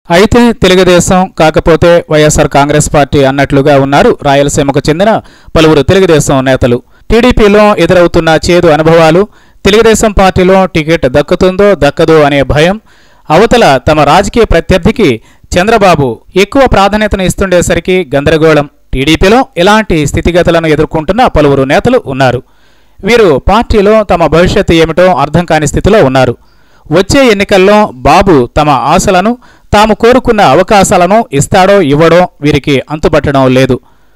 అయితే తెలుగుదేశం కాకపోతే వైఎస్ఆర్ కాంగ్రెస్ పార్టీ అన్నట్లుగా ఉన్నారు రాయలసీమకు చెందిన పలువురు తెలుగుదేశం నేతలు టీడీపీలో ఎదురవుతున్న చేదు అనుభవాలు తెలుగుదేశం పార్టీలో టికెట్ దక్కుతుందో దక్కదో అనే భయం అవతల తమ రాజకీయ ప్రత్యర్థికి చంద్రబాబు ఎక్కువ ప్రాధాన్యతను ఇస్తుండేసరికి గందరగోళం టీడీపీలో ఇలాంటి స్థితిగతులను ఎదుర్కొంటున్న పలువురు నేతలు ఉన్నారు వీరు పార్టీలో తమ భవిష్యత్తు ఏమిటో అర్థం కాని స్థితిలో ఉన్నారు వచ్చే ఎన్నికల్లో బాబు తమ ఆశలను తాము కోరుకున్న అవకాశాలను ఇస్తాడో ఇవ్వడో వీరికి అంతుపట్టడం లేదు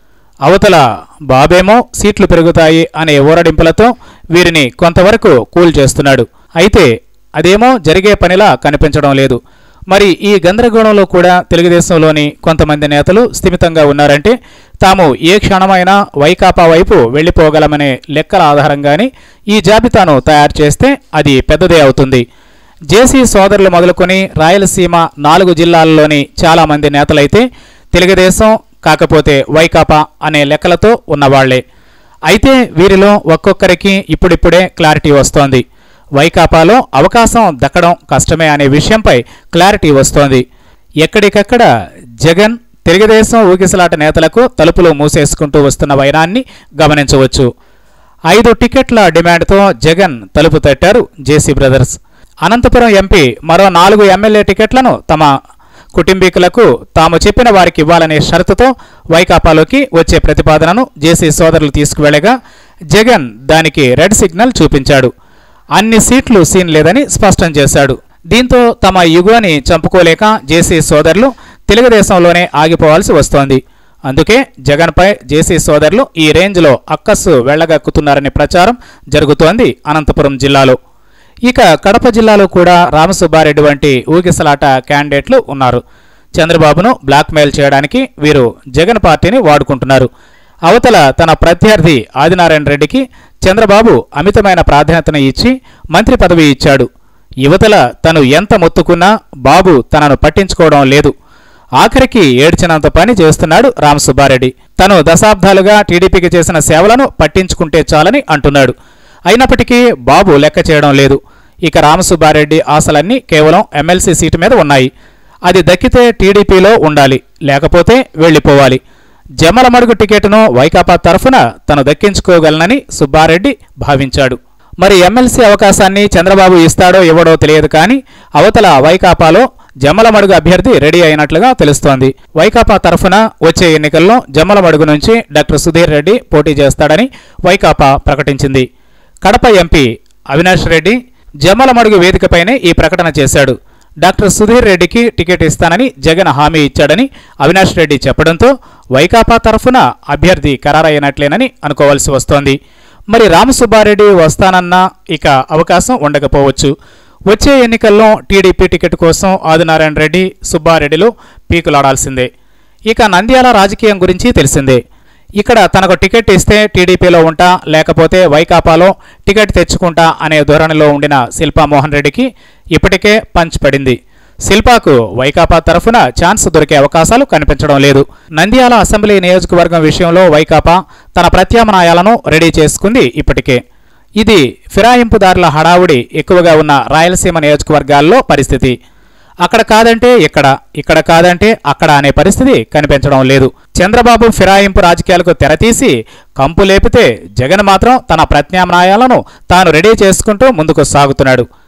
అవతల బాబేమో సీట్లు పెరుగుతాయి అనే ఊరడింపులతో వీరిని కొంతవరకు కూల్ చేస్తున్నాడు అయితే అదేమో జరిగే పనిలా కనిపించడం లేదు మరి ఈ గందరగోళంలో కూడా తెలుగుదేశంలోని కొంతమంది నేతలు స్థిమితంగా ఉన్నారంటే తాము ఏ క్షణమైనా వైకాపా వైపు వెళ్ళిపోగలమనే లెక్కల ఆధారంగానే ఈ జాబితాను తయారు చేస్తే అది పెద్దదే అవుతుంది జేసీ సోదరులు మొదలుకొని రాయలసీమ నాలుగు జిల్లాల్లోని చాలామంది నేతలైతే తెలుగుదేశం కాకపోతే వైకాపా అనే లెక్కలతో ఉన్నవాళ్లే అయితే వీరిలో ఒక్కొక్కరికి ఇప్పుడిప్పుడే క్లారిటీ వస్తోంది వైకాపాలో అవకాశం దక్కడం కష్టమే అనే విషయంపై క్లారిటీ వస్తోంది ఎక్కడికక్కడ జగన్ తెలుగుదేశం ఊగిసలాట నేతలకు తలుపులు మూసేసుకుంటూ వస్తున్న వైనాన్ని గమనించవచ్చు ఐదు టికెట్ల డిమాండ్తో జగన్ తలుపు తట్టారు జేసీ బ్రదర్స్ అనంతపురం ఎంపీ మరో నాలుగు ఎమ్మెల్యే టికెట్లను తమ కుటుంబీకులకు తాము చెప్పిన వారికి ఇవ్వాలనే షరతుతో వైకాపాలోకి వచ్చే ప్రతిపాదనను జేసీ సోదరులు తీసుకువెళ్లగా జగన్ దానికి రెడ్ సిగ్నల్ చూపించాడు అన్ని సీట్లు సీన్ లేదని స్పష్టం చేశాడు దీంతో తమ యుగోని చంపుకోలేక జేసీ సోదరులు తెలుగుదేశంలోనే ఆగిపోవాల్సి వస్తోంది అందుకే జగన్పై జేసీ సోదరులు ఈ రేంజ్లో అక్కస్సు వెళ్లగక్కుతున్నారనే ప్రచారం జరుగుతోంది అనంతపురం జిల్లాలో ఇక కడప జిల్లాలో కూడా రామసుబ్బారెడ్డి వంటి ఊగిసలాట క్యాండిడేట్లు ఉన్నారు చంద్రబాబును బ్లాక్మెయిల్ చేయడానికి వీరు జగన్ పార్టీని వాడుకుంటున్నారు అవతల తన ప్రత్యర్థి ఆదినారాయణ రెడ్డికి చంద్రబాబు అమితమైన ప్రాధాన్యతను ఇచ్చి మంత్రి పదవి ఇచ్చాడు యువతల తను ఎంత మొత్తుకున్నా బాబు తనను పట్టించుకోవడం లేదు ఆఖరికి ఏడ్చినంత పని చేస్తున్నాడు రామసుబ్బారెడ్డి తను దశాబ్దాలుగా టీడీపీకి చేసిన సేవలను పట్టించుకుంటే చాలని అంటున్నాడు అయినప్పటికీ బాబు లెక్క చేయడం లేదు ఇక రామసుబ్బారెడ్డి ఆశలన్నీ కేవలం ఎమ్మెల్సీ సీటు మీద ఉన్నాయి అది దక్కితే టీడీపీలో ఉండాలి లేకపోతే వెళ్ళిపోవాలి జమ్మలమడుగు టికెట్ను వైకాపా తరఫున తను దక్కించుకోగలనని సుబ్బారెడ్డి భావించాడు మరి ఎమ్మెల్సీ అవకాశాన్ని చంద్రబాబు ఇస్తాడో ఇవ్వడో తెలియదు కానీ అవతల వైకాపాలో జమ్మలమడుగు అభ్యర్థి రెడీ అయినట్లుగా తెలుస్తోంది వైకాపా తరఫున వచ్చే ఎన్నికల్లో జమ్మలమడుగు నుంచి డాక్టర్ సుధీర్ రెడ్డి పోటీ చేస్తాడని వైకాపా ప్రకటించింది కడప ఎంపీ అవినాష్ రెడ్డి జమ్మలమడుగు వేదికపైనే ఈ ప్రకటన చేశాడు డాక్టర్ సుధీర్ రెడ్డికి టికెట్ ఇస్తానని జగన్ హామీ ఇచ్చాడని అవినాష్ రెడ్డి చెప్పడంతో వైకాపా తరఫున అభ్యర్థి ఖరారయ్యినట్లేనని అనుకోవాల్సి వస్తోంది మరి రామసుబ్బారెడ్డి వస్తానన్నా ఇక అవకాశం ఉండకపోవచ్చు వచ్చే ఎన్నికల్లో టీడీపీ టికెట్ కోసం ఆదినారాయణ రెడ్డి సుబ్బారెడ్డిలు పీకులాడాల్సిందే ఇక నంద్యాల రాజకీయం గురించి తెలిసిందే ఇక్కడ తనకు టికెట్ ఇస్తే టీడీపీలో ఉంటా లేకపోతే వైకాపాలో టికెట్ తెచ్చుకుంటా అనే ధోరణిలో ఉండిన శిల్పా మోహన్ రెడ్డికి ఇప్పటికే పంచ్ పడింది శిల్పాకు వైకాపా తరఫున ఛాన్స్ దొరికే అవకాశాలు కనిపించడం లేదు నంద్యాల అసెంబ్లీ నియోజకవర్గం విషయంలో వైకాపా తన ప్రత్యామ్నాయాలను రెడీ చేసుకుంది ఇప్పటికే ఇది ఫిరాయింపుదారుల హడావుడి ఎక్కువగా ఉన్న రాయలసీమ నియోజకవర్గాల్లో పరిస్థితి అక్కడ కాదంటే ఇక్కడ ఇక్కడ కాదంటే అక్కడ అనే పరిస్థితి కనిపించడం లేదు చంద్రబాబు ఫిరాయింపు రాజకీయాలకు తెరతీసి కంపు లేపితే జగన్ మాత్రం తన ప్రత్యామ్నాయాలను తాను రెడీ చేసుకుంటూ ముందుకు సాగుతున్నాడు